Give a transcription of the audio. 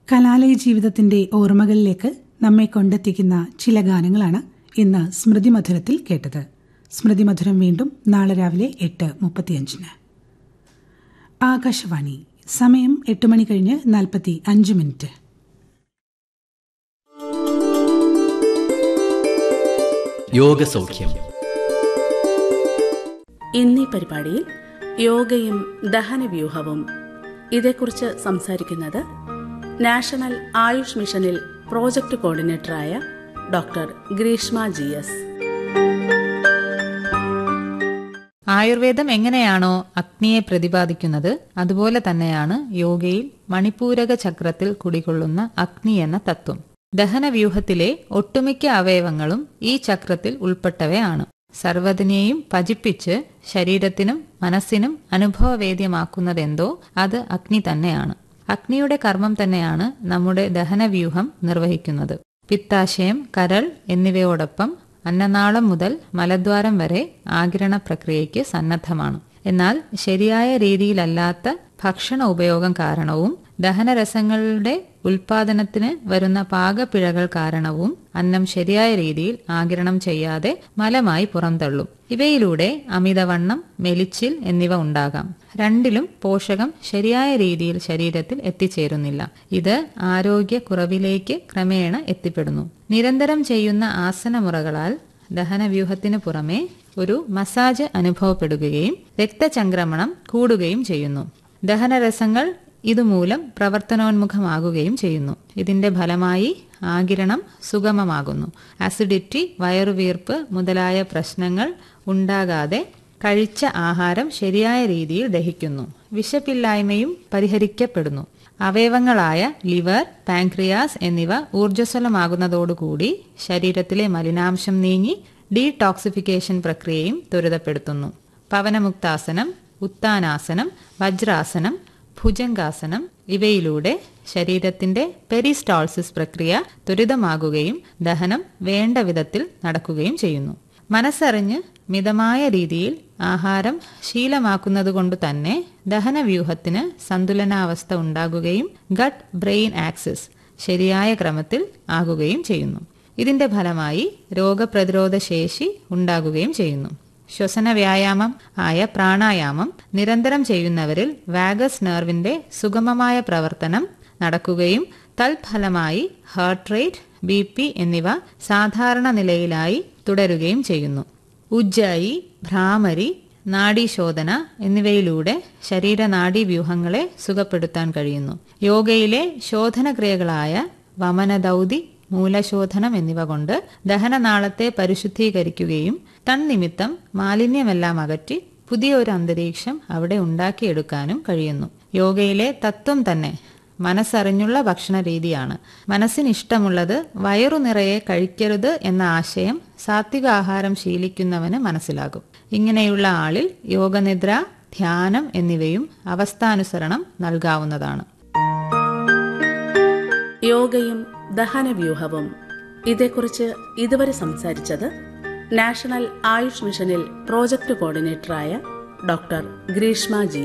കലാലയ ജീവിതത്തിന്റെ ഓർമ്മകളിലേക്ക് നമ്മെ കൊണ്ടെത്തിക്കുന്ന ചില ഗാനങ്ങളാണ് ഇന്ന് സ്മൃതി മധുരത്തിൽ കേട്ടത് സ്മൃതി മധുരം വീണ്ടും നാളെ രാവിലെ എട്ട് മുപ്പത്തിയഞ്ചിന് ആകാശവാണി സമയം എട്ട് മണി കഴിഞ്ഞ് നാൽപ്പത്തി അഞ്ച് മിനിറ്റ് യോഗസൗഖ്യം ഇന്നീ പരിപാടിയിൽ യോഗയും ദഹനവ്യൂഹവും ഇതേക്കുറിച്ച് സംസാരിക്കുന്നത് നാഷണൽ ആയുഷ് മിഷനിൽ പ്രോജക്ട് കോർഡിനേറ്ററായ ഡോക്ടർ ഗ്രീഷ്മ ജി എസ് ആയുർവേദം എങ്ങനെയാണോ അഗ്നിയെ പ്രതിപാദിക്കുന്നത് അതുപോലെ തന്നെയാണ് യോഗയിൽ മണിപൂരക ചക്രത്തിൽ കുടികൊള്ളുന്ന അഗ്നി എന്ന തത്വം ദഹനവ്യൂഹത്തിലെ ഒട്ടുമിക്ക അവയവങ്ങളും ഈ ചക്രത്തിൽ ഉൾപ്പെട്ടവയാണ് സർവ്വതിനെയും പജിപ്പിച്ച് ശരീരത്തിനും മനസ്സിനും അനുഭവവേദ്യമാക്കുന്നതെന്തോ അത് അഗ്നി തന്നെയാണ് അഗ്നിയുടെ കർമ്മം തന്നെയാണ് നമ്മുടെ ദഹനവ്യൂഹം നിർവഹിക്കുന്നത് പിത്താശയം കരൾ എന്നിവയോടൊപ്പം അന്നനാളം മുതൽ മലദ്വാരം വരെ ആകിരണ പ്രക്രിയയ്ക്ക് സന്നദ്ധമാണ് എന്നാൽ ശരിയായ രീതിയിലല്ലാത്ത ഭക്ഷണ ഉപയോഗം കാരണവും ദഹനരസങ്ങളുടെ ഉൽപാദനത്തിന് വരുന്ന പാകപ്പിഴകൾ കാരണവും അന്നം ശരിയായ രീതിയിൽ ആകിരണം ചെയ്യാതെ മലമായി പുറന്തള്ളും ഇവയിലൂടെ അമിതവണ്ണം മെലിച്ചിൽ എന്നിവ ഉണ്ടാകാം രണ്ടിലും പോഷകം ശരിയായ രീതിയിൽ ശരീരത്തിൽ എത്തിച്ചേരുന്നില്ല ഇത് ആരോഗ്യക്കുറവിലേക്ക് ക്രമേണ എത്തിപ്പെടുന്നു നിരന്തരം ചെയ്യുന്ന ആസനമുറകളാൽ ദഹനവ്യൂഹത്തിന് പുറമെ ഒരു മസാജ് അനുഭവപ്പെടുകയും രക്തചംക്രമണം കൂടുകയും ചെയ്യുന്നു ദഹനരസങ്ങൾ ഇതുമൂലം പ്രവർത്തനോന്മുഖമാകുകയും ചെയ്യുന്നു ഇതിന്റെ ഫലമായി ആകിരണം സുഗമമാകുന്നു അസിഡിറ്റി വയറുവീർപ്പ് മുതലായ പ്രശ്നങ്ങൾ ഉണ്ടാകാതെ കഴിച്ച ആഹാരം ശരിയായ രീതിയിൽ ദഹിക്കുന്നു വിശപ്പില്ലായ്മയും പരിഹരിക്കപ്പെടുന്നു അവയവങ്ങളായ ലിവർ പാൻക്രിയാസ് എന്നിവ ഊർജ്ജസ്വലമാകുന്നതോടുകൂടി ശരീരത്തിലെ മലിനാംശം നീങ്ങി ഡീടോക്സിഫിക്കേഷൻ പ്രക്രിയയും ത്വരിതപ്പെടുത്തുന്നു പവനമുക്താസനം ഉത്താനാസനം വജ്രാസനം ഭുജംഗാസനം ഇവയിലൂടെ ശരീരത്തിന്റെ പെരിസ്റ്റാൾസിസ് പ്രക്രിയ ത്വരിതമാകുകയും ദഹനം വേണ്ട വിധത്തിൽ നടക്കുകയും ചെയ്യുന്നു മനസ്സറിഞ്ഞ് മിതമായ രീതിയിൽ ആഹാരം ശീലമാക്കുന്നതുകൊണ്ട് തന്നെ ദഹനവ്യൂഹത്തിന് സന്തുലനാവസ്ഥ ഉണ്ടാകുകയും ഗട്ട് ബ്രെയിൻ ആക്സിസ് ശരിയായ ക്രമത്തിൽ ആകുകയും ചെയ്യുന്നു ഇതിന്റെ ഫലമായി രോഗപ്രതിരോധ ശേഷി ഉണ്ടാകുകയും ചെയ്യുന്നു ശ്വസന വ്യായാമം ആയ പ്രാണായാമം നിരന്തരം ചെയ്യുന്നവരിൽ വാഗസ് നെർവിന്റെ സുഗമമായ പ്രവർത്തനം നടക്കുകയും തൽഫലമായി ഹാർട്ട് റേറ്റ് ബി പി എന്നിവ സാധാരണ നിലയിലായി തുടരുകയും ചെയ്യുന്നു ഉജ്ജായി ഭ്രാമരി നാഡീശോധന എന്നിവയിലൂടെ ശരീര നാഡീവ്യൂഹങ്ങളെ സുഖപ്പെടുത്താൻ കഴിയുന്നു യോഗയിലെ ശോധനക്രിയകളായ വമനദൗതി മൂലശോധനം എന്നിവ കൊണ്ട് ദഹനനാളത്തെ പരിശുദ്ധീകരിക്കുകയും തന്നിമിത്തം മാലിന്യമെല്ലാം അകറ്റി പുതിയ ഒരു അന്തരീക്ഷം അവിടെ ഉണ്ടാക്കിയെടുക്കാനും കഴിയുന്നു യോഗയിലെ തത്വം തന്നെ മനസ്സറിഞ്ഞുള്ള ഭക്ഷണ രീതിയാണ് മനസ്സിന് ഇഷ്ടമുള്ളത് വയറു നിറയെ കഴിക്കരുത് എന്ന ആശയം സാത്വികാഹാരം ശീലിക്കുന്നവന് മനസ്സിലാകും ഇങ്ങനെയുള്ള ആളിൽ യോഗനിദ്ര ധ്യാനം എന്നിവയും അവസ്ഥാനുസരണം നൽകാവുന്നതാണ് യോഗയും ദഹനവ്യൂഹവും ഇതേക്കുറിച്ച് ഇതുവരെ സംസാരിച്ചത് നാഷണൽ ആയുഷ് മിഷനിൽ പ്രോജക്ട് കോർഡിനേറ്ററായ ഡോക്ടർ ഗ്രീഷ്മ ജി